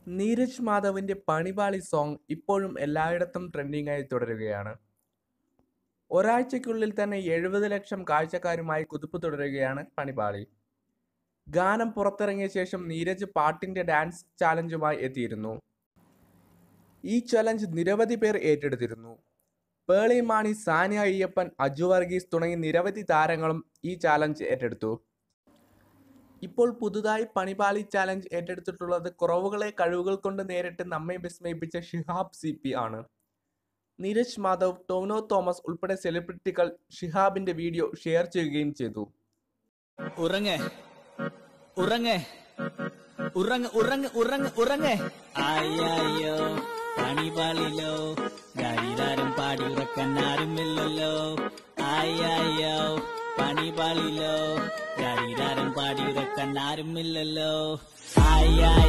Neeraj മാധവിന്റെ പണിപാളി song ഇപ്പോഴും എല്ലായിടത്തും trending ആയി തുടരുകയാണ് ഒരാഴ്ചയ്ക്കുള്ളിൽ തന്നെ എഴുപത് ലക്ഷം കാഴ്ചക്കാരുമായി കുതിപ്പ് തുടരുകയാണ് പണിപാളി ഗാനം പുറത്തിറങ്ങിയ ശേഷം നീരജ് പാട്ടിന്റെ ഡാൻസ് ചാലഞ്ചുമായി എത്തിയിരുന്നു ഈ ചലഞ്ച് നിരവധി പേർ ഏറ്റെടുത്തിരുന്നു പേളി മാണി സാനിയ അയ്യപ്പൻ അജു വർഗീസ് തുടങ്ങി നിരവധി താരങ്ങളും ഈ ചാലഞ്ച് ഏറ്റെടുത്തു ഇപ്പോൾ പുതുതായി പണിപാളി ചാലഞ്ച് ഏറ്റെടുത്തിട്ടുള്ളത് കുറവുകളെ കഴിവുകൾ കൊണ്ട് നേരിട്ട് നമ്മെ വിസ്മയിപ്പിച്ച ഷിഹാബ് സി പി ആണ് നീരജ് മാധവ് ടോനോ തോമസ് ഉൾപ്പെടെ സെലിബ്രിറ്റികൾ ഷിഹാബിന്റെ വീഡിയോ ഷെയർ ചെയ്യുകയും ചെയ്തു ഉറങ്ങ് ഉറങ്ങ് ഉറങ്ങ് ഉറങ്ങ് ഉറങ്ങ് ഉറങ്ങ് അയ്യോ പണിപാളിലോ ഗാരിതാരം പാടി ഉറക്കാൻ ആരുമില്ലല്ലോ അയ്യോ പണിപാളിലോ ഗാരിതാരം പാടി ഉറക്കാൻ ആരുമില്ലല്ലോ അയ്യോ